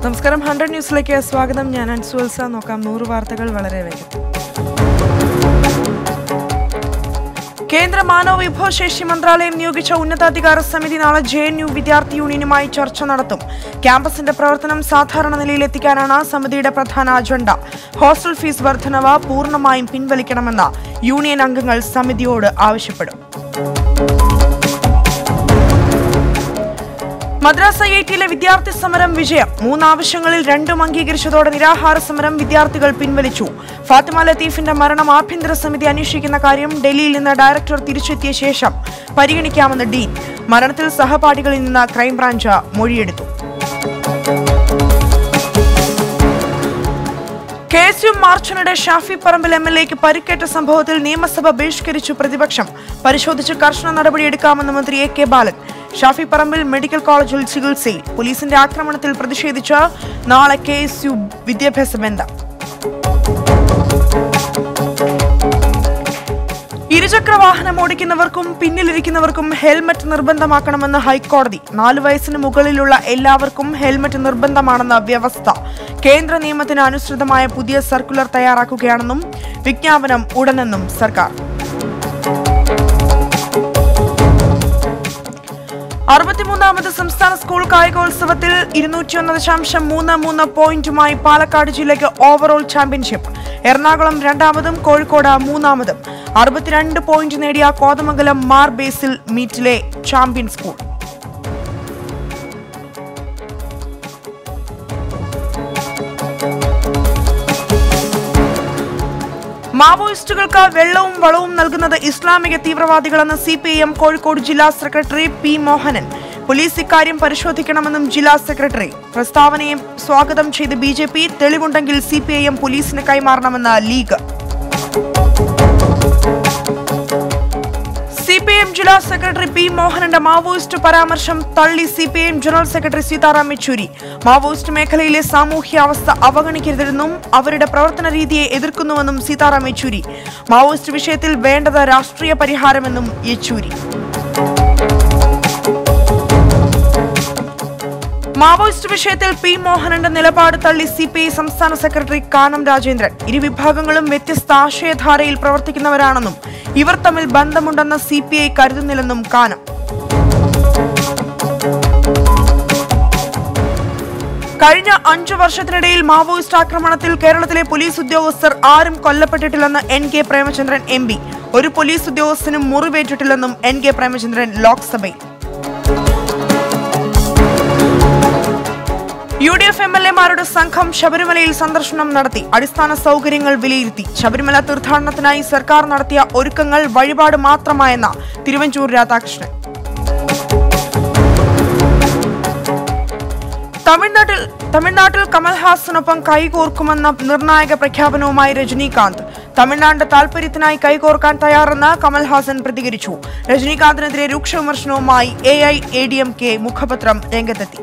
നമസ്കാരം ഹൺഡ്രഡ് ന്യൂസിലേക്ക് സ്വാഗതം ഞാൻ അൻസുൽസ നോക്കാം നൂറ് വാർത്തകൾ വളരെ വേഗത്തിൽ കേന്ദ്ര മാനവ വിഭവശേഷി മന്ത്രാലയം നിയോഗിച്ച ഉന്നതാധികാര സമിതി നാളെ ജെ എൻ യു വിദ്യാർത്ഥി യൂണിയനുമായി ചർച്ച നടത്തും ക്യാമ്പസിന്റെ പ്രവർത്തനം സാധാരണ നിലയിലെത്തിക്കാനാണ് സമിതിയുടെ പ്രധാന അജണ്ട ഹോസ്റ്റൽ ഫീസ് വർധനവ് പൂർണ്ണമായും പിൻവലിക്കണമെന്ന് യൂണിയൻ അംഗങ്ങൾ സമിതിയോട് ആവശ്യപ്പെടും മദ്രാസ് ഐ ഐ ടിയിലെ വിദ്യാർത്ഥി സമരം വിജയം മൂന്നാവശ്യങ്ങളിൽ രണ്ടും അംഗീകരിച്ചതോടെ നിരാഹാര സമരം വിദ്യാർത്ഥികൾ പിൻവലിച്ചു ഫാത്തിമ ലത്തീഫിന്റെ മരണം ആഭ്യന്തര സമിതി അന്വേഷിക്കുന്ന കാര്യം ഡൽഹിയിൽ നിന്ന് ഡയറക്ടർ തിരിച്ചെത്തിയ ശേഷം പരിഗണിക്കാമെന്ന് ഡീൻ മരണത്തിൽ സഹപാഠികളിൽ നിന്ന് ക്രൈംബ്രാഞ്ച് മൊഴിയെടുത്തു കെ എസ് യു മാർച്ചിനിടെ ഷാഫി പറമ്പിൽ എം എൽ എക്ക് പരിക്കേറ്റ സംഭവത്തിൽ നിയമസഭ ബഹിഷ്കരിച്ചു പ്രതിപക്ഷം പരിശോധിച്ച് കർശന നടപടിയെടുക്കാമെന്ന് മന്ത്രി A K Balan Shafi Parambil medical കോളേജിൽ ചികിത്സയിൽ പോലീസിന്റെ ആക്രമണത്തിൽ പ്രതിഷേധിച്ച് നാളെ കെ എസ് യു വിദ്യാഭ്യാസ ബന്ധം ഇരുചക്ര വാഹനം ഓടിക്കുന്നവർക്കും പിന്നിലിരിക്കുന്നവർക്കും ഹെൽമറ്റ് നിർബന്ധമാക്കണമെന്ന് ഹൈക്കോടതി നാല് വയസ്സിന് മുകളിലുള്ള എല്ലാവർക്കും ഹെൽമറ്റ് നിർബന്ധമാണെന്ന വ്യവസ്ഥ കേന്ദ്ര നിയമത്തിന് അനുസൃതമായ പുതിയ സർക്കുലർ തയ്യാറാക്കുകയാണെന്നും വിജ്ഞാപനം ഉടനെന്നും സർക്കാർ അറുപത്തിമൂന്നാമത് സംസ്ഥാന സ്കൂൾ കായികോത്സവത്തിൽ ഇരുന്നൂറ്റിയൊന്ന് ദശാംശം മൂന്ന് മൂന്ന് പോയിന്റുമായി പാലക്കാട് ജില്ലയ്ക്ക് ഓവറോൾ ചാമ്പ്യൻഷിപ്പ് എറണാകുളം രണ്ടാമതും കോഴിക്കോട് മൂന്നാമതും അറുപത്തിരണ്ട് പോയിന്റ് നേടിയ കോതമംഗലം മാർ ബേസിൽ മീറ്റിലെ ചാമ്പ്യൻ സ്കൂൾ മാവോയിസ്റ്റുകൾക്ക് വെള്ളവും വളവും നൽകുന്നത് ഇസ്ലാമിക തീവ്രവാദികളെന്ന് C P I M Kozhikode ജില്ലാ സെക്രട്ടറി പി മോഹനൻ പോലീസ് ഇക്കാര്യം പരിശോധിക്കണമെന്നും ജില്ലാ സെക്രട്ടറി പ്രസ്താവനയെ സ്വാഗതം ചെയ്ത് ബി ജെ പി തെളിവുണ്ടെങ്കിൽ സി പി ഐ എം പോലീസിന് കൈമാറണമെന്ന് ലീഗ് സി പി എം ജില്ലാ സെക്രട്ടറി പി മോഹനന്റെ മാവോയിസ്റ്റ് പരാമർശം തള്ളി C P M general secretary Sitaram Yechury Maoist മേഖലയിലെ സാമൂഹ്യാവസ്ഥ അവഗണിക്കരുതെന്നും അവരുടെ പ്രവർത്തന രീതിയെ എതിർക്കുന്നുവെന്നും സീതാറാം യെച്ചൂരി മാവോയിസ്റ്റ് വിഷയത്തിൽ വേണ്ടത് രാഷ്ട്രീയ പരിഹാരമെന്നും യെച്ചൂരി മാവോയിസ്റ്റ് വിഷയത്തിൽ പി മോഹനന്റെ നിലപാട് തള്ളി സി പി ഐ സംസ്ഥാന സെക്രട്ടറി കാനം രാജേന്ദ്രൻ ഇരുവിഭാഗങ്ങളും വ്യത്യസ്ത ആശയധാരയിൽ പ്രവർത്തിക്കുന്നവരാണെന്നും ഇവർ തമ്മിൽ ബന്ധമുണ്ടെന്ന് സി പി ഐ കരുതുന്നില്ലെന്നും കാനം കഴിഞ്ഞ അഞ്ചു വർഷത്തിനിടയിൽ മാവോയിസ്റ്റ് ആക്രമണത്തിൽ കേരളത്തിലെ പോലീസ് ഉദ്യോഗസ്ഥർ ആരും കൊല്ലപ്പെട്ടിട്ടില്ലെന്ന് N K Premachandran M P ഒരു പോലീസ് ഉദ്യോഗസ്ഥനും മുറിവേറ്റിട്ടില്ലെന്നും എൻ കെ പ്രേമചന്ദ്രൻ ലോക്സഭയിൽ U D F M L എമാരുടെ സംഘം ശബരിമലയിൽ സന്ദർശനം നടത്തി അടിസ്ഥാന സൗകര്യങ്ങൾ വിലയിരുത്തി ശബരിമല തീർത്ഥാടനത്തിനായി സർക്കാർ നടത്തിയ ഒരുക്കങ്ങൾ വഴിപാട് മാത്രമായെന്ന തിരുവഞ്ചൂർ രാധാകൃഷ്ണൻ തമിഴ്നാട്ടിൽ തമിഴ്നാട്ടിൽ കമൽഹാസനൊപ്പം കൈകോർക്കുമെന്ന നിർണായക പ്രഖ്യാപനവുമായി രജനീകാന്ത് തമിഴ്നാടിന്റെ താൽപര്യത്തിനായി കൈകോർക്കാൻ തയ്യാറെന്ന് കമൽഹാസൻ പ്രതികരിച്ചു രജനീകാന്തിനെതിരെ രൂക്ഷ വിമർശനവുമായി A I A D M K മുഖപത്രം രംഗത്തെത്തി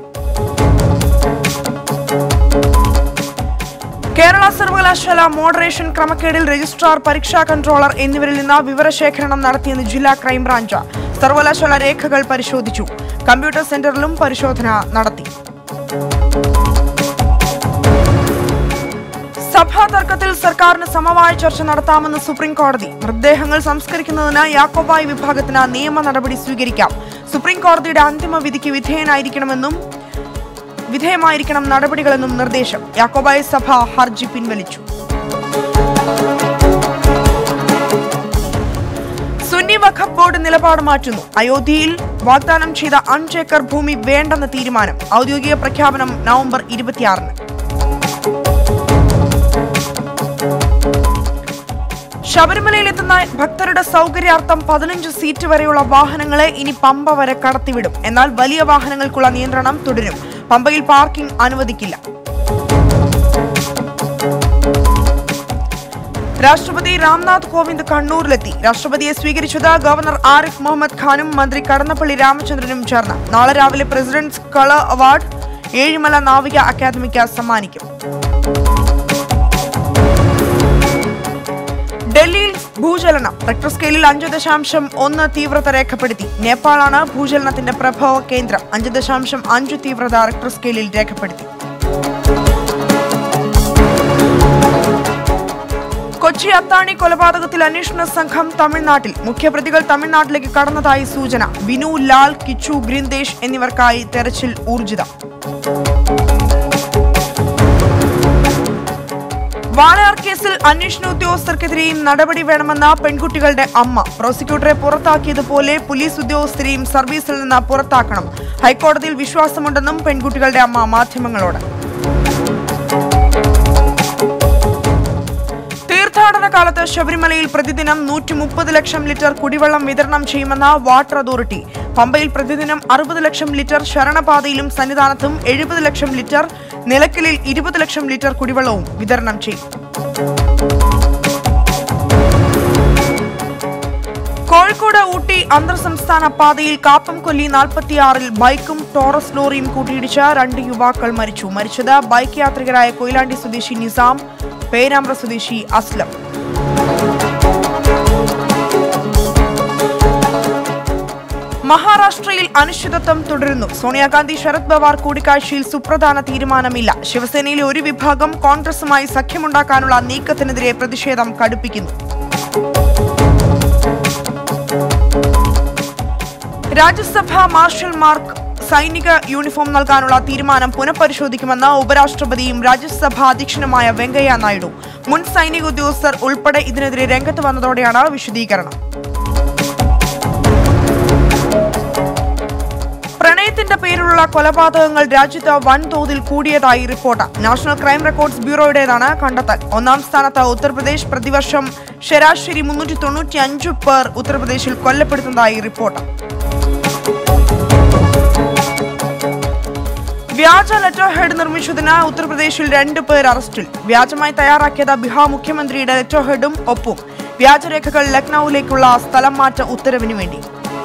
കേരള സർവകലാശാല മോഡറേഷൻ ക്രമക്കേടിൽ രജിസ്ട്രാർ പരീക്ഷാ കൺട്രോളർ എന്നിവരിൽ നിന്ന് വിവരശേഖരണം നടത്തിയെന്ന് ജില്ലാ ക്രൈംബ്രാഞ്ച് സർവകലാശാല രേഖകൾ പരിശോധിച്ചു കമ്പ്യൂട്ടർ സെന്ററിലും പരിശോധന നടത്തി സഭാ തർക്കത്തിൽ സർക്കാരിന് സമവായ ചർച്ച നടത്താമെന്ന് സുപ്രീം കോടതി മൃതദേഹങ്ങൾ സംസ്കരിക്കുന്നതിന് യാക്കോബായ് വിഭാഗത്തിന് നിയമ നടപടി സ്വീകരിക്കാം സുപ്രീം കോടതിയുടെ അന്തിമ വിധിക്ക് വിധേയനായിരിക്കണമെന്നും വിധേയമായിരിക്കണം നടപടികളെന്നും നിർദ്ദേശം യാക്കോബായ സഭ ഹർജി പിൻവലിച്ചു സുന്നി വഖഫ് ബോർഡ് നിലപാട് മാറ്റുന്നു അയോധ്യയിൽ വാഗ്ദാനം ചെയ്ത അഞ്ച് ഏക്കർ ഭൂമി വേണ്ടെന്ന തീരുമാനം ഔദ്യോഗിക പ്രഖ്യാപനം നവംബർ ഇരുപത്തിയാറിന് ശബരിമലയിലെത്തുന്ന ഭക്തരുടെ സൗകര്യാർത്ഥം പതിനഞ്ച് സീറ്റ് വരെയുള്ള വാഹനങ്ങളെ ഇനി പമ്പ വരെ കടത്തിവിടും എന്നാൽ വലിയ വാഹനങ്ങൾക്കുള്ള നിയന്ത്രണം തുടരും പമ്പയിൽ പാർക്കിംഗ് അനുവദിക്കില്ല രാഷ്ട്രപതി രാംനാഥ് കോവിന്ദ് കണ്ണൂരിലെത്തി രാഷ്ട്രപതിയെ സ്വീകരിച്ചത് ഗവർണർ ആരിഫ് മുഹമ്മദ് ഖാനും മന്ത്രി കടന്നപ്പള്ളി രാമചന്ദ്രനും ചേർന്ന് നാളെ രാവിലെ പ്രസിഡന്റ്സ് കളർ അവാർഡ് ഏഴിമല നാവിക അക്കാദമിക്ക് സമ്മാനിക്കും ഡൽഹിയിൽ ഭൂചലനം റിക്ടർ സ്കെയിലിൽ അഞ്ച് ദശാംശം ഒന്ന് തീവ്രത രേഖപ്പെടുത്തി നേപ്പാളാണ് ഭൂചലനത്തിന്റെ പ്രഭവ കേന്ദ്രം അഞ്ച് ദശാംശം അഞ്ച് തീവ്രത റിക്ടർ സ്കെയിലിൽ രേഖപ്പെടുത്തി കൊച്ചി അത്താണി കൊലപാതകത്തിൽ അന്വേഷണ സംഘം തമിഴ്നാട്ടിൽ മുഖ്യപ്രതികൾ തമിഴ്നാട്ടിലേക്ക് കടന്നതായി സൂചന വിനു ലാൽ കിച്ചു ഗ്രിന്ദേശ് എന്നിവർക്കായി തെരച്ചിൽ ഊർജിതം വാളയാർ കേസിൽ അന്വേഷണ ഉദ്യോഗസ്ഥർക്കെതിരെയും നടപടി വേണമെന്ന പെൺകുട്ടികളുടെ അമ്മ പ്രോസിക്യൂട്ടറെ പുറത്താക്കിയതുപോലെ പോലീസ് ഉദ്യോഗസ്ഥരെയും സർവീസിൽ നിന്ന് പുറത്താക്കണം ഹൈക്കോടതിയിൽ വിശ്വാസമുണ്ടെന്നും പെൺകുട്ടികളുടെ അമ്മ മാധ്യമങ്ങളോട് തീർത്ഥാടന കാലത്ത് ശബരിമലയിൽ പ്രതിദിനം നൂറ്റി മുപ്പത് ലക്ഷം ലിറ്റർ കുടിവെള്ളം വിതരണം ചെയ്യുമെന്ന വാട്ടർ അതോറിറ്റി പമ്പയിൽ പ്രതിദിനം അറുപത് ലക്ഷം ലിറ്റർ ശരണപാതയിലും സന്നിധാനത്തും എഴുപത് ലക്ഷം ലിറ്റർ നിലയ്ക്കലിൽ ഇരുപത് ലക്ഷം ലിറ്റർ കുടിവെള്ളവും വിതരണം ചെയ്യും കോഴിക്കോട് ഊട്ടി അന്തർ സംസ്ഥാന പാതയിൽ കാപ്പം കൊല്ലി നാൽപ്പത്തിയാറിൽ ബൈക്കും ടോറസ് ലോറിയും കൂട്ടിയിടിച്ച രണ്ട് യുവാക്കൾ മരിച്ചു മരിച്ചത് ബൈക്ക് യാത്രികരായ കൊയിലാണ്ടി സ്വദേശി നിസാം പേരാമ്പ്ര സ്വദേശി അസ്ലം മഹാരാഷ്ട്രയിൽ അനിശ്ചിതത്വം തുടരുന്നു സോണിയാഗാന്ധി ശരത് പവാർ കൂടിക്കാഴ്ചയിൽ സുപ്രധാന തീരുമാനമില്ല ശിവസേനയിലെ ഒരു വിഭാഗം കോൺഗ്രസുമായി സഖ്യമുണ്ടാക്കാനുള്ള നീക്കത്തിനെതിരെ പ്രതിഷേധം കടുപ്പിക്കുന്നു രാജ്യസഭ മാർഷൽമാർക്ക് സൈനിക യൂണിഫോം നൽകാനുള്ള തീരുമാനം പുനഃപരിശോധിക്കുമെന്ന് ഉപരാഷ്ട്രപതിയും രാജ്യസഭാ അധ്യക്ഷനുമായ വെങ്കയ്യ നായിഡു മുൻ സൈനിക ഉദ്യോഗസ്ഥർ ഉൾപ്പെടെ ഇതിനെതിരെ രംഗത്ത് വന്നതോടെയാണ് വിശദീകരണം പ്രണയത്തിന്റെ പേരിലുള്ള കൊലപാതകങ്ങൾ രാജ്യത്ത് വൻതോതിൽ കൂടിയതായി റിപ്പോർട്ട് നാഷണൽ ക്രൈം റെക്കോർഡ്സ് ബ്യൂറോയുടേതാണ് കണ്ടെത്തൽ ഒന്നാം സ്ഥാനത്ത് ഉത്തർപ്രദേശ് പ്രതിവർഷം ശരാശരി മുന്നൂറ്റി തൊണ്ണൂറ്റി അഞ്ച് പേർ ഉത്തർപ്രദേശിൽ കൊല്ലപ്പെടുന്നതായി റിപ്പോർട്ട് വ്യാജ ലെറ്റർ ഹെഡ് നിർമ്മിച്ചതിന് ഉത്തർപ്രദേശിൽ രണ്ട് പേർ അറസ്റ്റിൽ വ്യാജമായി തയ്യാറാക്കിയത് ബീഹാർ മുഖ്യമന്ത്രിയുടെ ലെറ്റർ ഹെഡും ഒപ്പും വ്യാജരേഖകൾ ലക്നൌവിലേക്കുള്ള സ്ഥലം മാറ്റ ഉത്തരവിന് വേണ്ടി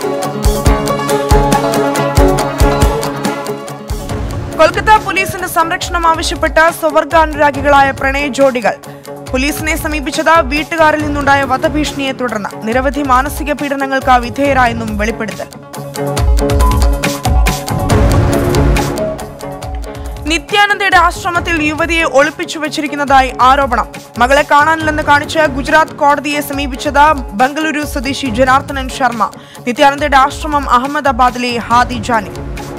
കൊൽക്കത്ത പോലീസിന്റെ സംരക്ഷണം ആവശ്യപ്പെട്ട് സ്വവർഗാനുരാഗികളായ പ്രണയ ജോഡികൾ പോലീസിനെ സമീപിച്ചത് വീട്ടുകാരിൽ നിന്നുണ്ടായ വധഭീഷണിയെ തുടർന്ന് നിരവധി മാനസിക പീഡനങ്ങൾക്ക് വിധേയരായെന്നും വെളിപ്പെടുത്തൽ നിത്യാനന്ദയുടെ ആശ്രമത്തിൽ യുവതിയെ ഒളിപ്പിച്ചു വെച്ചിരിക്കുന്നതായി ആരോപണം മകളെ കാണാനില്ലെന്ന് കാണിച്ച് ഗുജറാത്ത് കോടതിയെ സമീപിച്ചത് ബംഗളൂരു സ്വദേശി ജനാർദ്ദനൻ ശർമ്മ നിത്യാനന്ദയുടെ ആശ്രമം അഹമ്മദാബാദിലെ ഹാദി ജാനി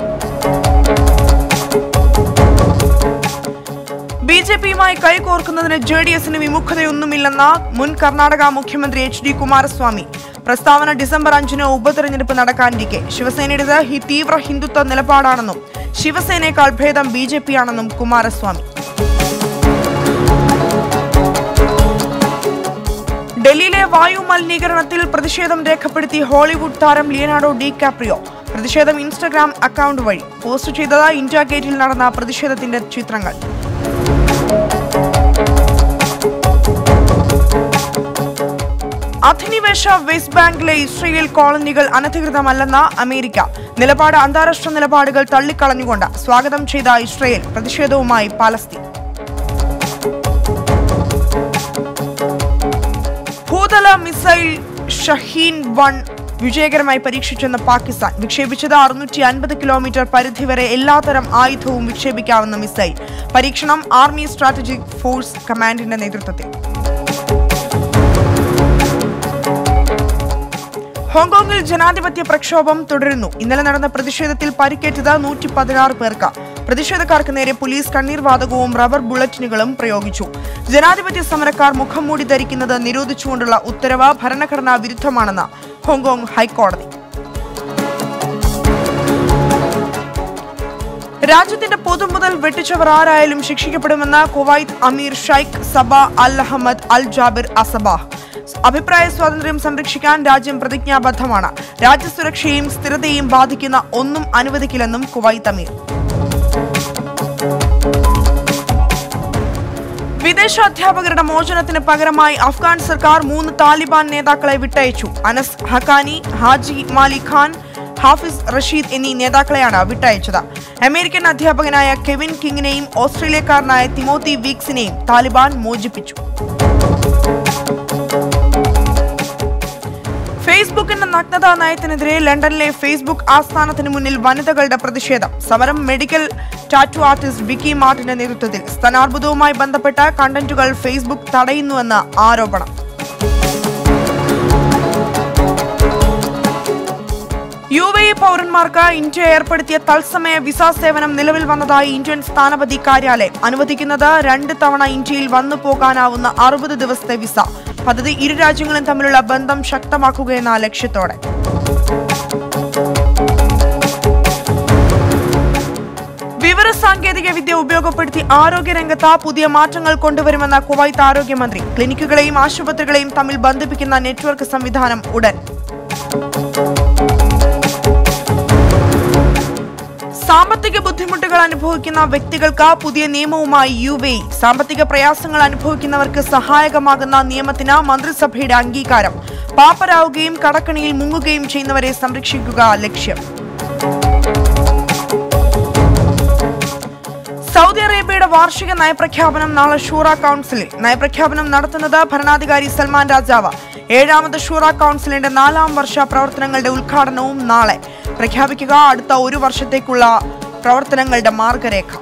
ബി ജെ പിയുമായി കൈകോർക്കുന്നതിന് ജെ ഡി എസിന് വിമുഖതയൊന്നുമില്ലെന്ന മുൻ കർണാടക മുഖ്യമന്ത്രി എച്ച് ഡി കുമാരസ്വാമി പ്രസ്താവന ഡിസംബർ അഞ്ചിന് ഉപതെരഞ്ഞെടുപ്പ് നടക്കാനിരിക്കെ ശിവസേനയുടേത് ഹി തീവ്ര ഹിന്ദുത്വ നിലപാടാണെന്നും ശിവസേനയേക്കാൾ ഭേദം ബി ജെ പി ആണെന്നും കുമാരസ്വാമി ഡൽഹിയിലെ വായു മലിനീകരണത്തിൽ പ്രതിഷേധം രേഖപ്പെടുത്തി ഹോളിവുഡ് താരം ലിയനാർഡോ ഡി കാപ്രിയോ പ്രതിഷേധം ഇൻസ്റ്റഗ്രാം അക്കൗണ്ട് വഴി പോസ്റ്റ് ചെയ്തത് ഇന്ത്യ ഗേറ്റിൽ നടന്ന പ്രതിഷേധത്തിന്റെ ചിത്രങ്ങൾ അധിനിവേശ വെസ്റ്റ് ബാങ്കിലെ ഇസ്രയേൽ കോളനികൾ അനധികൃതമല്ലെന്ന അമേരിക്ക നിലപാട് അന്താരാഷ്ട്ര നിലപാടുകൾ തള്ളിക്കളഞ്ഞുകൊണ്ട് സ്വാഗതം ചെയ്ത ഇസ്രയേൽ പ്രതിഷേധവുമായി പാലസ്തീൻ ഭൂതല മിസൈൽ ഷഹീൻ വൺ വിജയകരമായി പരീക്ഷിച്ചെന്ന് പാകിസ്ഥാൻ വിക്ഷേപിച്ചത് അറുന്നൂറ്റി അൻപത് കിലോമീറ്റർ പരിധി വരെ എല്ലാത്തരം ആയുധവും വിക്ഷേപിക്കാവുന്ന മിസൈൽ പരീക്ഷണം ആർമി സ്ട്രാറ്റജിക് ഫോഴ്സ് കമാൻഡിന്റെ നേതൃത്വത്തിൽ ഹോങ്കോങ്ങിൽ ജനാധിപത്യ പ്രക്ഷോഭം തുടരുന്നു ഇന്നലെ നടന്ന പ്രതിഷേധത്തിൽ പരിക്കേറ്റത് നൂറ്റി പതിനാറ് പേർക്ക് പ്രതിഷേധക്കാർക്ക് നേരെ പോലീസ് കണ്ണീർ വാതകവും റബ്ബർ ബുള്ളറ്റിനുകളും പ്രയോഗിച്ചു ജനാധിപത്യ സമരക്കാർ മുഖം മൂടി ധരിക്കുന്നത് നിരോധിച്ചുകൊണ്ടുള്ള ഉത്തരവ് ഭരണഘടനാ വിരുദ്ധമാണെന്ന് ഹോങ്കോങ് ഹൈക്കോടതി രാജ്യത്തിന്റെ പൊതുമുതൽ വെട്ടിച്ചവർ ആരായാലും ശിക്ഷിക്കപ്പെടുമെന്ന് കുവൈത്ത് അമീർ Sheikh Sabah Al Ahmad Al Jaber Al Sabah അഭിപ്രായ സ്വാതന്ത്ര്യം സംരക്ഷിക്കാൻ രാജ്യം പ്രതിജ്ഞാബദ്ധമാണ് രാജ്യസുരക്ഷയും സ്ഥിരതയും ബാധിക്കുന്ന ഒന്നും അനുവദിക്കില്ലെന്നും കുവൈത്ത് അമീർ വിദേശ അധ്യാപകരുടെ മോചനത്തിന് പകരമായി അഫ്ഗാൻ സർക്കാർ മൂന്ന് താലിബാൻ നേതാക്കളെ വിട്ടയച്ചു അനസ് ഹക്കാനി ഹാജി മാലി ഖാൻ ഹാഫിസ് റഷീദ് എന്നീ നേതാക്കളെയാണ് വിട്ടയച്ചത് അമേരിക്കൻ അധ്യാപകനായ കെവിൻ കിങ്ങിനെയും ഓസ്ട്രേലിയക്കാരനായ തിമോത്തി വീക്സിനെയും താലിബാൻ മോചിപ്പിച്ചു ഫേസ്ബുക്കിന്റെ നഗ്നതാ നയത്തിനെതിരെ ലണ്ടനിലെ ഫേസ്ബുക്ക് ആസ്ഥാനത്തിന് മുന്നിൽ വനിതകളുടെ പ്രതിഷേധം സമരം മെഡിക്കൽ ടാറ്റു ആർട്ടിസ്റ്റ് വിക്കി മാർട്ടിന്റെ നേതൃത്വത്തിൽ സ്ഥാനാർബുദവുമായി ബന്ധപ്പെട്ട കണ്ടന്റുകൾ ഫേസ്ബുക്ക് തടയുന്നുവെന്ന് ആരോപണം യു എ ഇ പൗരന്മാർക്ക് ഇന്ത്യ ഏർപ്പെടുത്തിയ തത്സമയ വിസ സേവനം നിലവിൽ വന്നതായി ഇന്ത്യൻ സ്ഥാനപതി കാര്യാലയം അനുവദിക്കുന്നത് രണ്ട് തവണ ഇന്ത്യയിൽ വന്നു പോകാനാവുന്ന അറുപത് ദിവസത്തെ വിസ പദ്ധതി ഇരു രാജ്യങ്ങളും തമ്മിലുള്ള ബന്ധം ശക്തമാക്കുകയെന്ന ലക്ഷ്യത്തോടെ വിവര സാങ്കേതിക വിദ്യ ഉപയോഗപ്പെടുത്തി ആരോഗ്യരംഗത്ത് പുതിയ മാറ്റങ്ങൾ കൊണ്ടുവരുമെന്ന കുവൈത്ത് ആരോഗ്യമന്ത്രി ക്ലിനിക്കുകളെയും ആശുപത്രികളെയും തമ്മിൽ ബന്ധിപ്പിക്കുന്ന നെറ്റ്വർക്ക് സംവിധാനം ഉടൻ സാമ്പത്തിക ബുദ്ധിമുട്ടുകൾ അനുഭവിക്കുന്ന വ്യക്തികൾക്ക് പുതിയ നിയമവുമായി യു എ ഇ. സാമ്പത്തിക പ്രയാസങ്ങൾ അനുഭവിക്കുന്നവർക്ക് സഹായകമാകുന്ന നിയമത്തിന് മന്ത്രിസഭയുടെ അംഗീകാരം പാപ്പരാവുകയും കടക്കണിയിൽ മുങ്ങുകയും ചെയ്യുന്നവരെ സംരക്ഷിക്കുക ലക്ഷ്യം സൗദി അറേബ്യയുടെ വാർഷിക നയപ്രഖ്യാപനം നാളെ ഷൂറ കൗൺസിലിൽ നയപ്രഖ്യാപനം നടത്തുന്നത് ഭരണാധികാരി സൽമാൻ രാജാവ് ഏഴാമത് ഷൂറ കൗൺസിലിന്റെ നാലാം വർഷ പ്രവർത്തനങ്ങളുടെ ഉദ്ഘാടനവും നാളെ പ്രഖ്യാപിക്കുക അടുത്ത ഒരു വർഷത്തേക്കുള്ള പ്രവർത്തനങ്ങളുടെ മാർഗരേഖ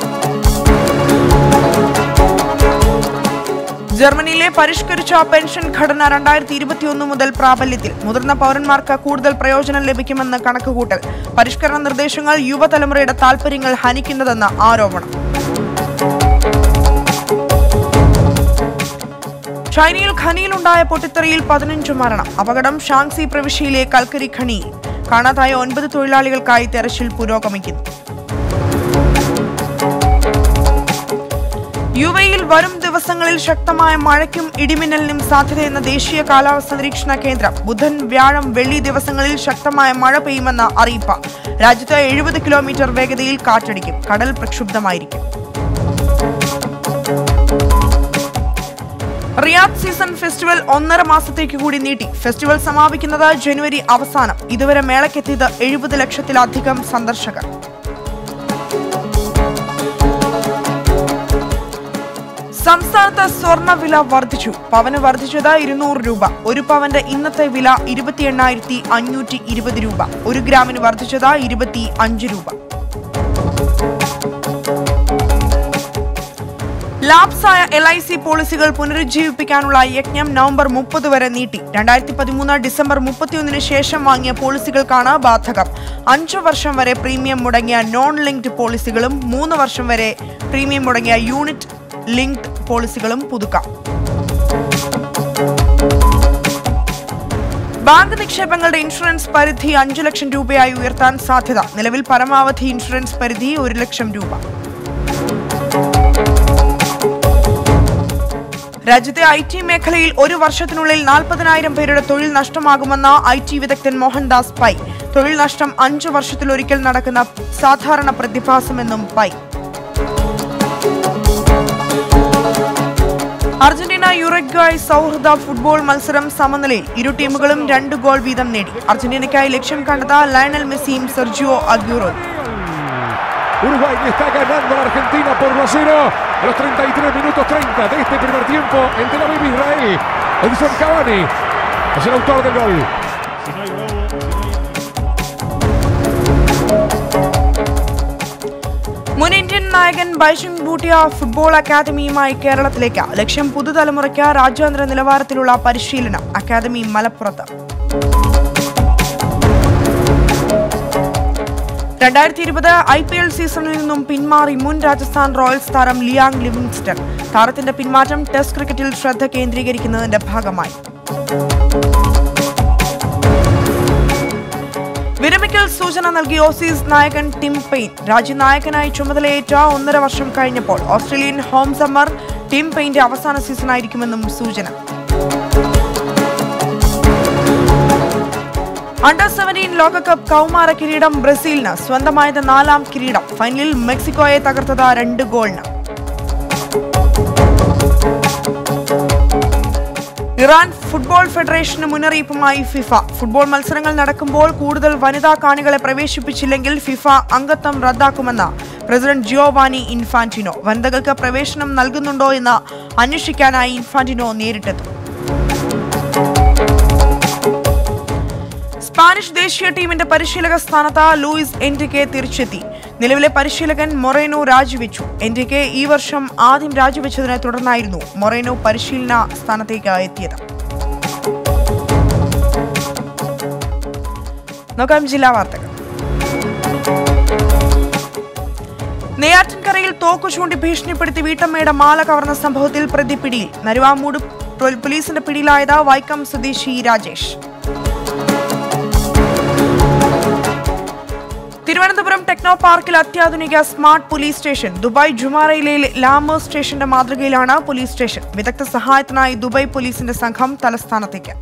ജർമ്മനിയിലെ പരിഷ്കരിച്ച പെൻഷൻ ഘടന രണ്ടായിരത്തി ഇരുപത്തിയൊന്ന് മുതൽ പ്രാബല്യത്തിൽ മുതിർന്ന പൗരന്മാർക്ക് കൂടുതൽ പ്രയോജനം ലഭിക്കുമെന്ന് കണക്കുകൂട്ടൽ പരിഷ്കരണ നിർദ്ദേശങ്ങൾ യുവതലമുറയുടെ താൽപര്യങ്ങൾ ഹനിക്കുന്നതെന്ന് ആരോപണം ചൈനയിൽ ഖനിയിലുണ്ടായ പൊട്ടിത്തെറിയിൽ പതിനഞ്ച് മരണം അപകടം ഷാങ്സി പ്രവിശ്യയിലെ കൽക്കരി ഖനിയിൽ കാണാതായ ഒൻപത് തൊഴിലാളികൾക്കായി തെരച്ചിൽ പുരോഗമിക്കുന്നു യു എയിൽ വരും ദിവസങ്ങളിൽ ശക്തമായ മഴയ്ക്കും ഇടിമിന്നലിനും സാധ്യതയെന്ന ദേശീയ കാലാവസ്ഥാ നിരീക്ഷണ കേന്ദ്രം ബുധൻ വ്യാഴം വെള്ളി ദിവസങ്ങളിൽ ശക്തമായ മഴ പെയ്യുമെന്ന അറിയിപ്പ് രാജ്യത്ത് എഴുപത് കിലോമീറ്റർ വേഗതയിൽ കാറ്റടിക്കും കടൽ പ്രക്ഷുബ്ധമായിരിക്കും റിയാദ് സീസൺ ഫെസ്റ്റിവൽ ഒന്നര മാസത്തേക്ക് കൂടി നീട്ടി ഫെസ്റ്റിവൽ സമാപിക്കുന്നത് ജനുവരി അവസാനം ഇതുവരെ മേളയ്ക്കെത്തിയത് എഴുപത് ലക്ഷത്തിലധികം സന്ദർശകർ സംസ്ഥാനത്ത് സ്വർണ്ണ വില വർദ്ധിച്ചു പവന് വർദ്ധിച്ചത് ഇരുന്നൂറ് രൂപ ഒരു പവന്റെ ഇന്നത്തെ വില ഇരുപത്തി എണ്ണായിരത്തി അഞ്ഞൂറ്റി ഇരുപത് രൂപ ഒരു ഗ്രാമിന് വർദ്ധിച്ചത് ഇരുപത്തി അഞ്ച് രൂപ ലാപ്സായ എൽ ഐ സി പോളിസികൾ പുനരുജ്ജീവിപ്പിക്കാനുള്ള യജ്ഞം നവംബർ മുപ്പത് വരെ നീട്ടി രണ്ടായിരത്തി പതിമൂന്ന് ഡിസംബർ മുപ്പത്തിയൊന്നിന് ശേഷം വാങ്ങിയ പോളിസികൾക്കാണ് ബാധകം അഞ്ചു വർഷം വരെ പ്രീമിയം മുടങ്ങിയ നോൺ ലിങ്ക്ഡ് പോളിസികളും മൂന്ന് വർഷം വരെ പ്രീമിയം മുടങ്ങിയ യൂണിറ്റ് ലിങ്ക്ഡ് പോളിസികളും പുതുക്കാം ബാങ്ക് നിക്ഷേപങ്ങളുടെ ഇൻഷുറൻസ് പരിധി അഞ്ചു ലക്ഷം രൂപയായി ഉയർത്താൻ സാധ്യത നിലവിൽ പരമാവധി ഇൻഷുറൻസ് പരിധി ഒരു ലക്ഷം രൂപ രാജ്യത്തെ ഐ ടി മേഖലയിൽ ഒരു വർഷത്തിനുള്ളിൽ നാൽപ്പതിനായിരം പേരുടെ തൊഴിൽ നഷ്ടമാകുമെന്ന ഐ ടി വിദഗ്ധൻ മോഹൻദാസ് പൈ തൊഴിൽ നഷ്ടം അഞ്ചു വർഷത്തിലൊരിക്കൽ നടക്കുന്ന സാധാരണ പ്രതിഭാസമെന്നും പൈ അർജന്റീന യുറഗ്വായ് സൗഹൃദ ഫുട്ബോൾ മത്സരം സമനിലയിൽ ഇരു ടീമുകളും രണ്ട് ഗോൾ വീതം നേടി അർജന്റീനയ്ക്കായി ലക്ഷ്യം കണ്ടത് ലയണൽ മെസ്സിയും സെർജിയോ അഗ്യൂറോയും Uruguay le está ganando a la Argentina por 1 a 0 a los 33 minutos 30 de este primer tiempo en Tel Aviv, Israel. Edison Cavani es el autor del gol. മുൻ ഇന്ത്യൻ നായകൻ Baichung Bhutia football അക്കാദമിയുമായി കേരളത്തിലേക്ക് ലക്ഷ്യം പുതുതലമുറയ്ക്ക് രാജ്യാന്തര നിലവാരത്തിലുള്ള പരിശീലനം academy മലപ്പുറത്ത് രണ്ടായിരത്തി ഇരുപത് ഐ പി എൽ സീസണിൽ നിന്നും പിന്മാറി മുൻ രാജസ്ഥാൻ റോയൽസ് താരം ലിയാങ് ലിവിങ്സ്റ്റൺ താരത്തിന്റെ പിന്മാറ്റം ടെസ്റ്റ് ക്രിക്കറ്റിൽ ശ്രദ്ധ കേന്ദ്രീകരിക്കുന്നതിന്റെ ഭാഗമായി വിരമിക്കൽ സൂചന നൽകി ഓസീസ് നായകൻ ടിം പെയിൻ രാജ്യനായകനായി ചുമതലയേറ്റ ഒന്നര വർഷം കഴിഞ്ഞപ്പോൾ ഓസ്ട്രേലിയൻ ഹോം സമ്മർ ടിം പെയിന്റെ അവസാന സീസണായിരിക്കുമെന്നും സൂചന അണ്ടർ സെവൻറ്റീൻ ലോകകപ്പ് കൗമാര കിരീടം ബ്രസീലിന് സ്വന്തമായത് നാലാം കിരീടം ഫൈനലിൽ മെക്സിക്കോയെ തകർത്തത് രണ്ട് ഗോളിന് ഇറാൻ ഫുട്ബോൾ ഫെഡറേഷന് മുന്നറിയിപ്പുമായി ഫിഫ ഫുട്ബോൾ മത്സരങ്ങൾ നടക്കുമ്പോൾ കൂടുതൽ വനിതാ കാണികളെ പ്രവേശിപ്പിച്ചില്ലെങ്കിൽ ഫിഫ അംഗത്വം റദ്ദാക്കുമെന്ന് പ്രസിഡന്റ് ജിയോവാനി ഇൻഫാന്റിനോ വനിതകൾക്ക് പ്രവേശനം നൽകുന്നുണ്ടോ എന്ന് അന്വേഷിക്കാനായി ഇൻഫാന്റിനോ നേരിട്ടെത്തും സ്പാനിഷ് ദേശീയ ടീമിന്റെ പരിശീലക സ്ഥാനത്ത് ലൂയിസ് എൻറിക്കെ തിരിച്ചെത്തി നിലവിലെ പരിശീലകൻ മൊറേനോ രാജിവെച്ചു ഇന്ത്യക്ക് ഈ വർഷം ആദ്യം രാജിവെച്ചതിനെ തുടർന്നായിരുന്നു മൊറേനോ പരിശീലന സ്ഥാനത്തേക്ക് എത്തിയത് നോക്കാം ജില്ലാ വാർത്തകൾ നെയ്യാറ്റിൻകരയിൽ തോക്കു ചൂണ്ടി ഭീഷണിപ്പെടുത്തി വീട്ടമ്മയുടെ മാല കവർന്ന സംഭവത്തിൽ പ്രതി പിടിയിൽ നരുവാമൂട് പൊ- പോലീസിന്റെ പിടിയിലായത് വൈക്കം സ്വദേശി രാജേഷ് തിരുവനന്തപുരം ടെക്നോ പാർക്കിൽ അത്യാധുനിക സ്മാർട്ട് പോലീസ് സ്റ്റേഷൻ ദുബായ് ജുമാറയിലെ ലാമർ സ്റ്റേഷന്റെ മാതൃകയിലാണ് പോലീസ് സ്റ്റേഷൻ വിദഗ്ധ സഹായത്തിനായി ദുബായ് പോലീസിന്റെ സംഘം തലസ്ഥാനത്തേക്ക്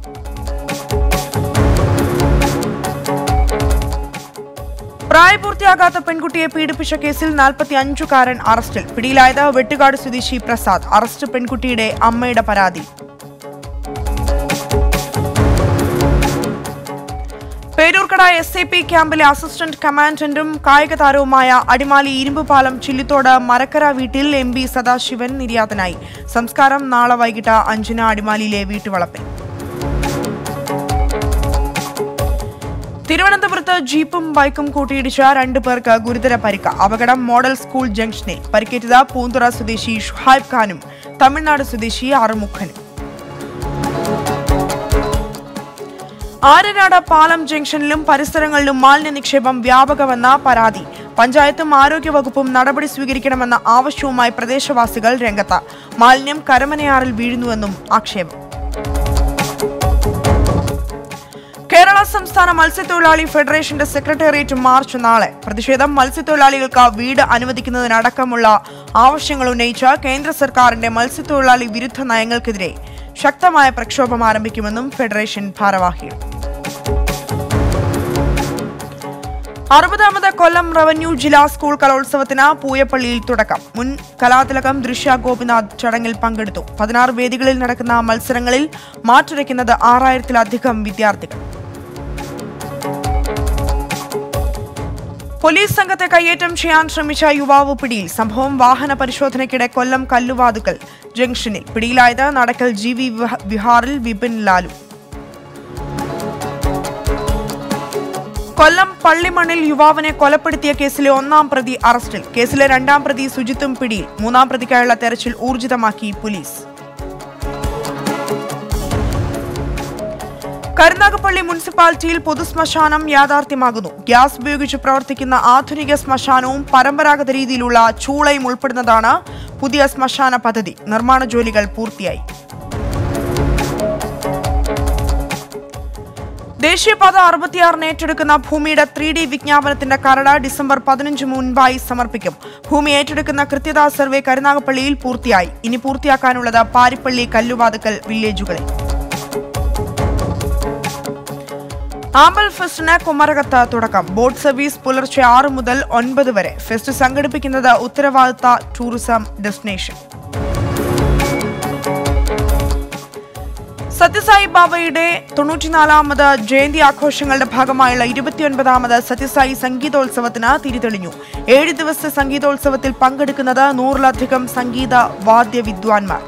പ്രായപൂർത്തിയാകാത്ത പെൺകുട്ടിയെ പീഡിപ്പിച്ച കേസിൽ നാൽപ്പത്തി അഞ്ചുകാരൻ അറസ്റ്റിൽ പിടിയിലായത് വെട്ടുകാട് സ്വദേശി പ്രസാദ് അറസ്റ്റ് പെൺകുട്ടിയുടെ അമ്മയുടെ പരാതി പേരൂർക്കട എസ് എ പി ക്യാമ്പിലെ അസിസ്റ്റന്റ് കമാൻഡന്റും കായിക താരവുമായ അടിമാലി ഇരുമ്പുപാലം ചില്ലിത്തോട് മരക്കര വീട്ടിൽ എം ബി സദാശിവൻ നിര്യാതനായി സംസ്കാരം നാളെ വൈകിട്ട് അഞ്ചിന് അടിമാലിയിലെ വീട്ടുവളപ്പിൽ തിരുവനന്തപുരത്ത് ജീപ്പും ബൈക്കും കൂട്ടിയിടിച്ച രണ്ടു പേർക്ക് ഗുരുതര പരിക്ക് അപകടം മോഡൽ സ്കൂൾ ജംഗ്ഷനിൽ പരിക്കേറ്റത് പൂന്തുറ സ്വദേശി ഷുഹൈബ് ഖാനും തമിഴ്നാട് സ്വദേശി അറുമുഖനും ആര്യനാട് പാലം ജംഗ്ഷനിലും പരിസരങ്ങളിലും മാലിന്യ നിക്ഷേപം വ്യാപകമെന്ന പരാതി പഞ്ചായത്തും ആരോഗ്യവകുപ്പും നടപടി സ്വീകരിക്കണമെന്ന ആവശ്യവുമായി പ്രദേശവാസികൾ രംഗത്ത് മാലിന്യം കരമനയാറിൽ വീഴുന്നുവെന്നും ആക്ഷേപം കേരള സംസ്ഥാന മത്സ്യത്തൊഴിലാളി ഫെഡറേഷന്റെ സെക്രട്ടേറിയറ്റ് മാർച്ച് നാളെ പ്രതിഷേധം മത്സ്യത്തൊഴിലാളികൾക്ക് വീട് അനുവദിക്കുന്നതിനടക്കമുള്ള ആവശ്യങ്ങൾ ഉന്നയിച്ച കേന്ദ്ര സർക്കാരിന്റെ മത്സ്യത്തൊഴിലാളി വിരുദ്ധ നയങ്ങൾക്കെതിരെ ശക്തമായ പ്രക്ഷോഭം ആരംഭിക്കുമെന്നും ഫെഡറേഷൻ ഭാരവാഹികൾ അറുപതാമത് കൊല്ലം റവന്യൂ ജില്ലാ സ്കൂൾ കലോത്സവത്തിന് പൂയപ്പള്ളിയിൽ തുടക്കം മുൻ കലാതിലകം ദൃശ്യ ഗോപിനാഥ് ചടങ്ങിൽ പങ്കെടുത്തു പതിനാറ് വേദികളിൽ നടക്കുന്ന മത്സരങ്ങളിൽ മാറ്റുരയ്ക്കുന്നത് ആറായിരത്തിലധികം വിദ്യാർത്ഥികൾ പോലീസ് സംഘത്തെ കയ്യേറ്റം ചെയ്യാൻ ശ്രമിച്ച യുവാവ് പിടിയിൽ സംഭവം വാഹന പരിശോധനയ്ക്കിടെ കൊല്ലം കല്ലുവാതുക്കൽ ജംഗ്ഷനിൽ പിടിയിലായത് നടക്കൽ ജി വി വിഹ- വിഹാറിൽ വിപിൻ ലാലു കൊല്ലം പള്ളിമണ്ണിൽ യുവാവിനെ കൊലപ്പെടുത്തിയ കേസിലെ ഒന്നാം പ്രതി അറസ്റ്റിൽ കേസിലെ രണ്ടാം പ്രതി സുജിത്തും പിടിയിൽ മൂന്നാം പ്രതിക്കായുള്ള തെരച്ചിൽ ഊർജിതമാക്കി പോലീസ് കരുനാഗപ്പള്ളി മുനിസിപ്പാലിറ്റിയിൽ പൊതുശ്മശാനം യാഥാർത്ഥ്യമാകുന്നു ഗ്യാസ് ഉപയോഗിച്ച് പ്രവർത്തിക്കുന്ന ആധുനിക ശ്മശാനവും പരമ്പരാഗത രീതിയിലുള്ള ചൂളയും ഉൾപ്പെടുന്നതാണ് പുതിയ ശ്മശാന പദ്ധതി നിർമ്മാണ ജോലികൾ പൂർത്തിയായി ദേശീയപാത അറുപത്തിയാറിന് ഏറ്റെടുക്കുന്ന ഭൂമിയുടെ ത്രീ ഡി വിജ്ഞാപനത്തിന്റെ കരട് ഡിസംബർ പതിനഞ്ച് മുൻപായി സമർപ്പിക്കും ഭൂമി ഏറ്റെടുക്കുന്ന കൃത്യതാ സർവേ കരുനാഗപ്പള്ളിയിൽ പൂർത്തിയായി ഇനി പൂർത്തിയാക്കാനുള്ളത് പാരിപ്പള്ളി കല്ലുവാതുക്കൽ വില്ലേജുകളിൽ ആമ്പൽ ഫെസ്റ്റിന് കുമരകത്ത് തുടക്കം ബോട്ട് സർവീസ് പുലർച്ചെ ആറ് മുതൽ ഒൻപത് വരെ ഫെസ്റ്റ് സംഘടിപ്പിക്കുന്നത് ഉത്തരവാദിത്ത ടൂറിസം ഡെസ്റ്റിനേഷൻ സത്യസായി ബാബയുടെ തൊണ്ണൂറ്റിനാലാമത് ജയന്തി ആഘോഷങ്ങളുടെ ഭാഗമായുള്ള ഇരുപത്തിയൊൻപതാമത് സത്യസായി സംഗീതോത്സവത്തിന് തിരിതെളിഞ്ഞു ഏഴ് ദിവസത്തെ സംഗീതോത്സവത്തിൽ പങ്കെടുക്കുന്നത് നൂറിലധികം സംഗീത വാദ്യ വിദ്വാൻമാർ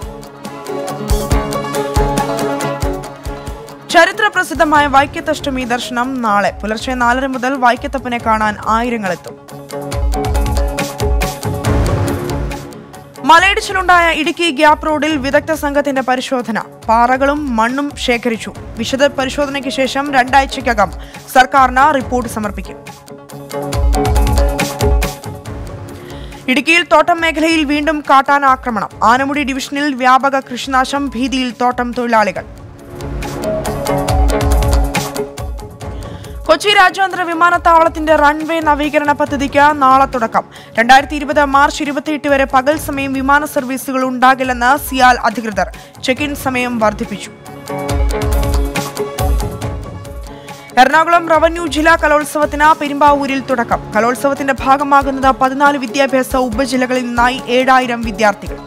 ചരിത്ര പ്രസിദ്ധമായ വൈക്കത്തഷ്ടമി ദർശനം നാളെ പുലർച്ചെ നാലര മുതൽ വൈക്കത്തപ്പനെ കാണാൻ ആയിരങ്ങളെത്തും മലയിടിച്ചിലുണ്ടായ ഇടുക്കി ഗ്യാപ് റോഡിൽ വിദഗ്ധ സംഘത്തിന്റെ പരിശോധന പാറകളും മണ്ണും ശേഖരിച്ചു വിശദ പരിശോധനയ്ക്ക് ശേഷം രണ്ടാഴ്ചയ്ക്കകം സർക്കാരിന് റിപ്പോർട്ട് സമർപ്പിക്കും ഇടുക്കിയിൽ തോട്ടം മേഖലയിൽ വീണ്ടും കാട്ടാന ആക്രമണം ആനമുടി ഡിവിഷനിൽ വ്യാപക കൃഷിനാശം ഭീതിയിൽ തോട്ടം തൊഴിലാളികൾ കൊച്ചി രാജ്യാന്തര വിമാനത്താവളത്തിന്റെ റൺവേ നവീകരണ പദ്ധതിക്ക് നാളെ തുടക്കം രണ്ടായിരത്തി ഇരുപത് മാർച്ച് ഇരുപത്തിയെട്ട് വരെ പകൽ സമയം വിമാന സർവീസുകൾ ഉണ്ടാകില്ലെന്ന് സിയാൽ അധികൃതർ ചെക്ക് ഇൻ സമയം വർദ്ധിപ്പിച്ചു എറണാകുളം റവന്യൂ ജില്ലാ കലോത്സവത്തിന് പെരുമ്പാവൂരിൽ തുടക്കം കലോത്സവത്തിന്റെ ഭാഗമാകുന്നത് പതിനാല് വിദ്യാഭ്യാസ ഉപജില്ലകളിൽ നിന്നായി ഏഴായിരം വിദ്യാർത്ഥികൾ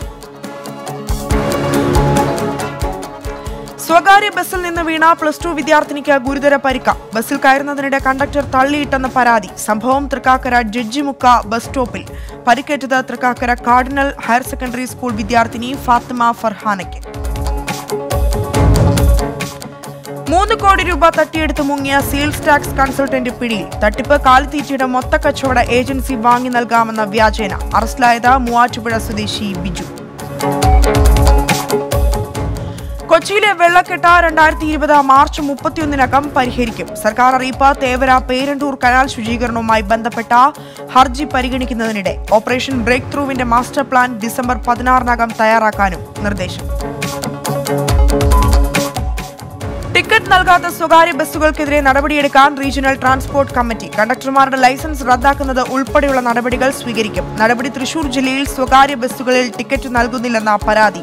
സ്വകാര്യ ബസ്സിൽ നിന്ന് വീണ പ്ലസ് ടു വിദ്യാർത്ഥിനിക്ക് ഗുരുതര പരിക്ക ബസ്സിൽ കയറുന്നതിനിടെ കണ്ടക്ടർ തള്ളിയിട്ടെന്ന് പരാതി സംഭവം തൃക്കാക്കര ജഡ്ജിമുക്ക ബസ് സ്റ്റോപ്പിൽ പരിക്കേറ്റത് Thrikkakara cardinal higher secondary school വിദ്യാർത്ഥിനി ഫാത്തിമ ഫർഹാനയ്ക്ക് മൂന്ന് കോടി രൂപ തട്ടിയെടുത്ത് മുങ്ങിയ സെയിൽസ് ടാക്സ് കൺസൾട്ടന്റ് പിടിയിൽ തട്ടിപ്പ് കാലിത്തീറ്റയുടെ മൊത്ത കച്ചവട ഏജൻസി വാങ്ങി നൽകാമെന്ന വ്യാജേന അറസ്റ്റിലായത് മൂവാറ്റുപുഴ സ്വദേശി ബിജു കൊച്ചിയിലെ വെള്ളക്കെട്ട് രണ്ടായിരത്തി ഇരുപത് മാർച്ച് മുപ്പത്തിയൊന്നിനകം പരിഹരിക്കും സർക്കാർ അറിയിപ്പ് തേവര പേരണ്ടൂർ കനാൽ ശുചീകരണവുമായി ബന്ധപ്പെട്ട ഹർജി പരിഗണിക്കുന്നതിനിടെ ഓപ്പറേഷൻ ബ്രേക്ക് ത്രൂവിന്റെ മാസ്റ്റർ പ്ലാൻ ഡിസംബർ പതിനാറിനകം തയ്യാറാക്കാനും നിർദ്ദേശം ടിക്കറ്റ് നൽകാത്ത സ്വകാര്യ ബസ്സുകൾക്കെതിരെ നടപടിയെടുക്കാൻ റീജിയണൽ ട്രാൻസ്പോർട്ട് കമ്മിറ്റി കണ്ടക്ടർമാരുടെ ലൈസൻസ് റദ്ദാക്കുന്നത് ഉൾപ്പെടെയുള്ള നടപടികൾ സ്വീകരിക്കും നടപടി തൃശൂർ ജില്ലയിൽ സ്വകാര്യ ബസ്സുകളിൽ ടിക്കറ്റ് നൽകുന്നില്ലെന്ന പരാതി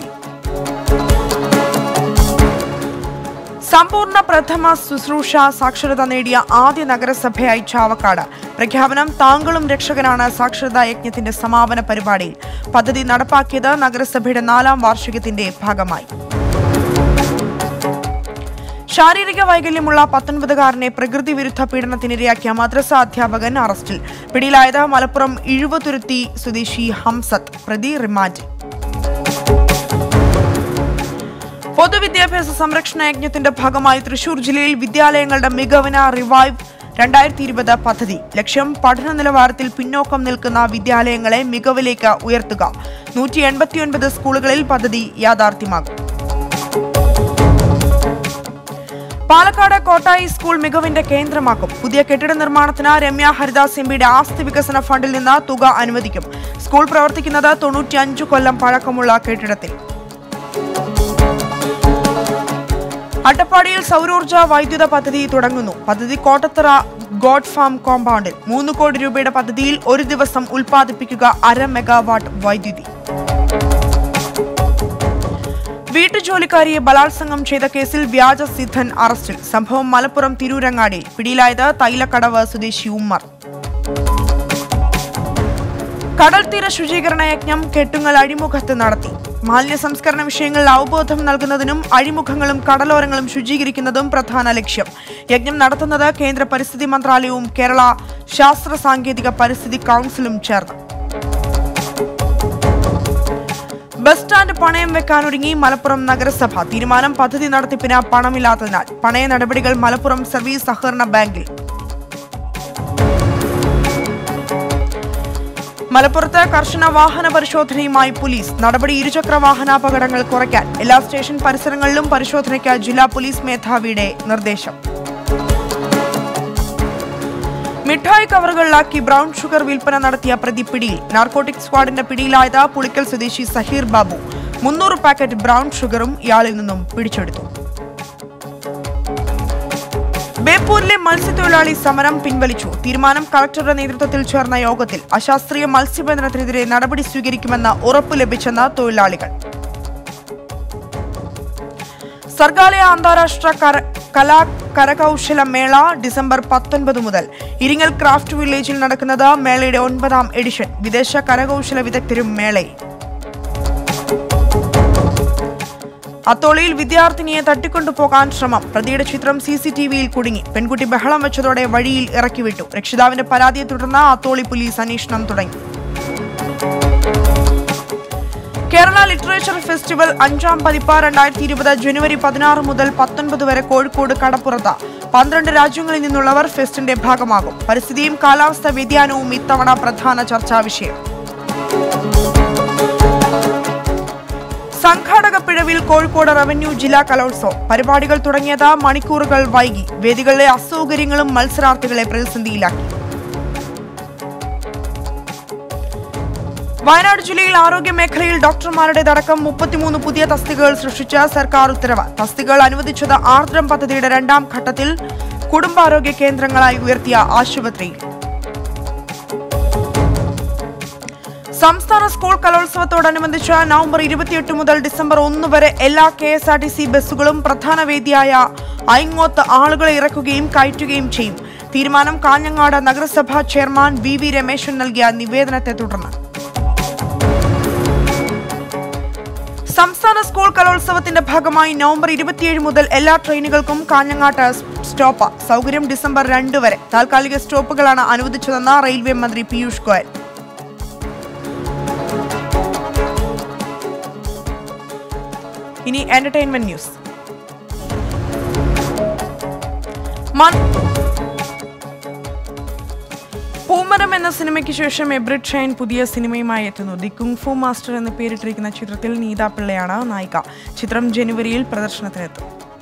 സമ്പൂർണ്ണ പ്രഥമ ശുശ്രൂഷ സാക്ഷരത നേടിയ ആദ്യ നഗരസഭയായി ചാവക്കാട് പ്രഖ്യാപനം താങ്കളും രക്ഷകനാണ് സാക്ഷരതാ യജ്ഞത്തിന്റെ സമാപന പരിപാടിയിൽ പദ്ധതി നടപ്പാക്കിയത് നഗരസഭയുടെ നാലാം വാർഷികത്തിന്റെ ഭാഗമായി ശാരീരിക വൈകല്യമുള്ള പത്തൊൻപതുകാരനെ പ്രകൃതി വിരുദ്ധ പീഡനത്തിനിരയാക്കിയ മദ്രസ അധ്യാപകൻ അറസ്റ്റിൽ പിടിയിലായത് മലപ്പുറം ഇഴുവതുരുത്തി സ്വദേശി ഹംസത്ത് പ്രതി റിമാൻഡിൽ പൊതുവിദ്യാഭ്യാസ സംരക്ഷണ യജ്ഞത്തിന്റെ ഭാഗമായി തൃശൂർ ജില്ലയിൽ വിദ്യാലയങ്ങളുടെ മികവിന റിവൈവ് രണ്ടായിരത്തി ഇരുപത് പദ്ധതി ലക്ഷ്യം പഠന നിലവാരത്തിൽ പിന്നോക്കം നിൽക്കുന്ന വിദ്യാലയങ്ങളെ മികവിലേക്ക് ഉയർത്തുക നൂറ്റി എൺപത്തിയൊൻപത് സ്കൂളുകളിൽ പദ്ധതി യാഥാർത്ഥ്യമാകും പാലക്കാട് കോട്ടായി സ്കൂൾ മികവിന്റെ കേന്ദ്രമാക്കും പുതിയ കെട്ടിട നിർമ്മാണത്തിന് രമ്യ ഹരിദാസ് എംപിയുടെ ആസ്തി വികസന ഫണ്ടിൽ നിന്ന് തുക അനുവദിക്കും സ്കൂൾ പ്രവർത്തിക്കുന്നത് തൊണ്ണൂറ്റിയഞ്ചു കൊല്ലം പഴക്കമുള്ള കെട്ടിടത്തിൽ അട്ടപ്പാടിയിൽ സൗരോർജ വൈദ്യുത പദ്ധതി തുടങ്ങുന്നു പദ്ധതി കോട്ടത്തറ ഗോഡ് ഫാം കോമ്പൗണ്ടിൽ മൂന്ന് കോടി രൂപയുടെ പദ്ധതിയിൽ ഒരു ദിവസം ഉൽപ്പാദിപ്പിക്കുക അര മെഗാവാട്ട് വൈദ്യുതി വീട്ടുജോലിക്കാരിയെ ബലാത്സംഗം ചെയ്ത കേസിൽ വ്യാജ സിദ്ധൻ അറസ്റ്റിൽ സംഭവം മലപ്പുറം തിരൂരങ്ങാടിയിൽ പിടിയിലായത് തൈലക്കടവ് സ്വദേശി ഉമ്മർ കടൽ തീര ശുചീകരണ യജ്ഞം കെട്ടുങ്ങൽ അഴിമുഖത്ത് നടത്തി മാലിന്യ സംസ്കരണ വിഷയങ്ങളിൽ അവബോധം നൽകുന്നതിനും അഴിമുഖങ്ങളും കടലോരങ്ങളും ശുചീകരിക്കുന്നതും പ്രധാന ലക്ഷ്യം യജ്ഞം നടത്തുന്നത് കേന്ദ്ര പരിസ്ഥിതി മന്ത്രാലയവും കേരള ശാസ്ത്ര സാങ്കേതിക പരിസ്ഥിതി കൗൺസിലും ചേർന്ന് ബസ് സ്റ്റാൻഡ് പണയം വെക്കാനൊരുങ്ങി മലപ്പുറം നഗരസഭ തീരുമാനം പദ്ധതി നടത്തിപ്പിന് പണമില്ലാത്തതിനാൽ പണയ നടപടികൾ മലപ്പുറം സർവീസ് സഹകരണ ബാങ്കിൽ മലപ്പുറത്ത് കർശന വാഹന പരിശോധനയുമായി പോലീസ് നടപടി ഇരുചക്ര വാഹനാപകടങ്ങൾ കുറയ്ക്കാൻ എല്ലാ സ്റ്റേഷൻ പരിസരങ്ങളിലും പരിശോധനയ്ക്ക് ജില്ലാ പോലീസ് മേധാവിയുടെ നിർദ്ദേശം മിഠായി കവറുകളിലാക്കി ബ്രൗൺ ഷുഗർ വിൽപ്പന നടത്തിയ പ്രതി പിടിയിൽ നാർക്കോട്ടിക് സ്ക്വാഡിന്റെ പിടിയിലായത് പുളിക്കൽ സ്വദേശി സഹീർ ബാബു മുന്നൂറ് പാക്കറ്റ് ബ്രൗൺ ഷുഗറും ഇയാളിൽ നിന്നും പിടിച്ചെടുത്തു ബേപ്പൂരിലെ മത്സ്യത്തൊഴിലാളി സമരം പിൻവലിച്ചു തീരുമാനം കളക്ടറുടെ നേതൃത്വത്തിൽ ചേർന്ന യോഗത്തിൽ അശാസ്ത്രീയ മത്സ്യബന്ധനത്തിനെതിരെ നടപടി സ്വീകരിക്കുമെന്ന് ഉറപ്പ് ലഭിച്ചെന്ന് തൊഴിലാളികൾ സർഗാലയ അന്താരാഷ്ട്ര കര കലാ കരകൗശല മേള ഡിസംബർ പത്തൊൻപത് മുതൽ ഇരിങ്ങൽ ക്രാഫ്റ്റ് വില്ലേജിൽ നടക്കുന്നത് മേളയുടെ ഒൻപതാം എഡിഷൻ വിദേശ കരകൗശല വിദഗ്ധരും മേളയിൽ അത്തോളിയിൽ വിദ്യാർത്ഥിനിയെ തട്ടിക്കൊണ്ടുപോകാൻ ശ്രമം പ്രതിയുടെ ചിത്രം സി സി ടി വിയിൽ കുടുങ്ങി പെൺകുട്ടി ബഹളം വെച്ചതോടെ വഴിയിൽ ഇറക്കിവിട്ടു രക്ഷിതാവിന്റെ പരാതിയെ തുടർന്ന് അത്തോളി പോലീസ് അന്വേഷണം തുടങ്ങി കേരള ലിറ്ററേച്ചർ ഫെസ്റ്റിവൽ അഞ്ചാം പതിപ്പ് രണ്ടായിരത്തി ഇരുപത് ജനുവരി പതിനാറ് മുതൽ പത്തൊൻപത് വരെ കോഴിക്കോട് കടപ്പുറത്ത് പന്ത്രണ്ട് രാജ്യങ്ങളിൽ നിന്നുള്ളവർ ഫെസ്റ്റിന്റെ ഭാഗമാകും പരിസ്ഥിതിയും കാലാവസ്ഥാ വ്യതിയാനവും ഇത്തവണ പ്രധാന ചർച്ചാ വിഷയം സംഘാടക പിഴവിൽ കോഴിക്കോട് റവന്യൂ ജില്ലാ കലോത്സവം പരിപാടികൾ തുടങ്ങിയത് മണിക്കൂറുകൾ വൈകി വേദികളിലെ അസൗകര്യങ്ങളും മത്സരാർത്ഥികളെ പ്രതിസന്ധിയിലാക്കി വയനാട് ജില്ലയിൽ ആരോഗ്യ മേഖലയിൽ ഡോക്ടർമാരുടേതടക്കം മുപ്പത്തിമൂന്ന് പുതിയ തസ്തികകൾ സൃഷ്ടിച്ച സർക്കാർ ഉത്തരവ് തസ്തികകൾ അനുവദിച്ചത് ആർദ്രം പദ്ധതിയുടെ രണ്ടാം ഘട്ടത്തിൽ കുടുംബാരോഗ്യ കേന്ദ്രങ്ങളായി ഉയർത്തിയ ആശുപത്രിയിൽ സംസ്ഥാന സ്കൂൾ കലോത്സവത്തോടനുബന്ധിച്ച് നവംബർ ഇരുപത്തിയെട്ട് മുതൽ ഡിസംബർ ഒന്ന് വരെ എല്ലാ K S R T C ബസ്സുകളും പ്രധാന വേദിയായ ഐങ്ങോത്ത് ആളുകളെ ഇറക്കുകയും കയറ്റുകയും ചെയ്യും തീരുമാനം കാഞ്ഞങ്ങാട് നഗരസഭാ ചെയർമാൻ വി വി രമേശൻ നൽകിയ നിവേദനത്തെ തുടർന്ന് സംസ്ഥാന സ്കൂൾ കലോത്സവത്തിന്റെ ഭാഗമായി നവംബർ ഇരുപത്തിയേഴ് മുതൽ എല്ലാ ട്രെയിനുകൾക്കും കാഞ്ഞങ്ങാട്ട് സ്റ്റോപ്പ് സൗകര്യം ഡിസംബർ രണ്ട് വരെ താൽക്കാലിക സ്റ്റോപ്പുകളാണ് അനുവദിച്ചതെന്ന് റെയിൽവേ മന്ത്രി പീയൂഷ് ഗോയൽ ഇനി എന്റർടൈൻമെന്റ് ന്യൂസ് മൻ- പൂമരം എന്ന സിനിമയ്ക്ക് ശേഷം എബ്രിഡ് ഷൈൻ പുതിയ സിനിമയുമായി എത്തുന്നു ദി കുങ്ഫു മാസ്റ്റർ എന്ന് പേരിട്ടിരിക്കുന്ന ചിത്രത്തിൽ നീത പിള്ളയാണ് നായിക ചിത്രം ജനുവരിയിൽ പ്രദർശനത്തിനെത്തും